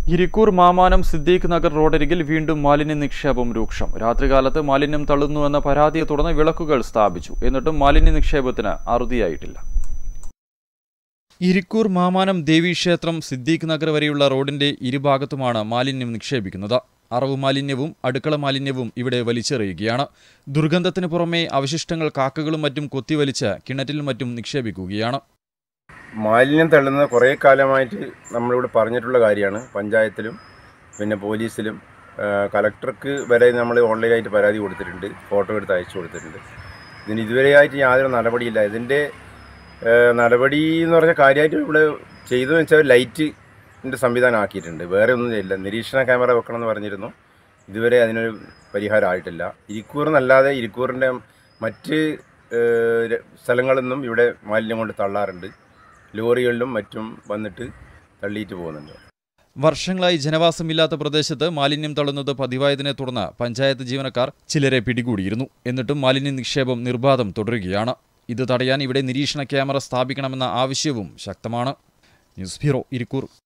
ഇരിക്കൂർ മാമാനം സിദ്ദീഖ് നഗർ റോഡരികിൽ വീണ്ടും മാലിന്യ നിക്ഷേപം രൂക്ഷം രാത്രികാലത്ത് മാലിന്യം തള്ളുന്നുവെന്ന പരാതിയെ തുടർന്ന് വിളക്കുകൾ സ്ഥാപിച്ചു എന്നിട്ടും മാലിന്യ നിക്ഷേപത്തിന് അറുതിയായിട്ടില്ല ഇരിക്കൂർ മാമാനം ദേവീക്ഷേത്രം സിദ്ദീഖ് നഗർ വരെയുള്ള റോഡിന്റെ ഇരുഭാഗത്തുമാണ് മാലിന്യം നിക്ഷേപിക്കുന്നത് അറവ് മാലിന്യവും അടുക്കള മാലിന്യവും ഇവിടെ വലിച്ചെറിയുകയാണ് ദുർഗന്ധത്തിന് പുറമെ അവശിഷ്ടങ്ങൾ കാക്കകളും മറ്റും കൊത്തിവലിച്ച് കിണറ്റിലും മറ്റും നിക്ഷേപിക്കുകയാണ് മാലിന്യം തള്ളുന്നത് കുറേ കാലമായിട്ട് നമ്മളിവിടെ പറഞ്ഞിട്ടുള്ള കാര്യമാണ് പഞ്ചായത്തിലും പിന്നെ പോലീസിലും ആ, കലക്ടർക്ക് വരെ നമ്മൾ ഓൺലൈനായിട്ട് പരാതി കൊടുത്തിട്ടുണ്ട് ഫോട്ടോ എടുത്ത് അയച്ചു കൊടുത്തിട്ടുണ്ട് ഇതിന് ഇതുവരെയായിട്ട് യാതൊരു നടപടിയില്ല ഇതിൻ്റെ ആ, നടപടി എന്ന് പറഞ്ഞ കാര്യമായിട്ട് ഇവിടെ ചെയ്തതെന്ന് വെച്ചാൽ ലൈറ്റിൻ്റെ സംവിധാനം ആക്കിയിട്ടുണ്ട് വേറെ ഒന്നും ചെയ്യില്ല നിരീക്ഷണ ക്യാമറ വെക്കണം എന്ന് പറഞ്ഞിരുന്നു ഇതുവരെ അതിനൊരു പരിഹാരം ആയിട്ടില്ല ഇരിക്കൂർ എന്നല്ലാതെ ഇരിക്കൂറിൻ്റെ മറ്റ് ആ, ര- സ്ഥലങ്ങളിൽ നിന്നും ഇവിടെ മാലിന്യം കൊണ്ട് തള്ളാറുണ്ട് ലോറികളിലും മറ്റും വന്നിട്ട് തള്ളിയിട്ട് പോകുന്നുണ്ട് വർഷങ്ങളായി ജനവാസമില്ലാത്ത പ്രദേശത്ത് മാലിന്യം തള്ളുന്നത് പതിവായതിനെ തുടർന്ന് പഞ്ചായത്ത് ജീവനക്കാർ ചിലരെ പിടികൂടിയിരുന്നു എന്നിട്ടും മാലിന്യ നിക്ഷേപം നിർബാധം തുടരുകയാണ് ഇത് തടയാൻ ഇവിടെ നിരീക്ഷണ ക്യാമറ സ്ഥാപിക്കണമെന്ന ആവശ്യവും ശക്തമാണ് ന്യൂസ് ബ്യൂറോ ഇരിക്കൂർ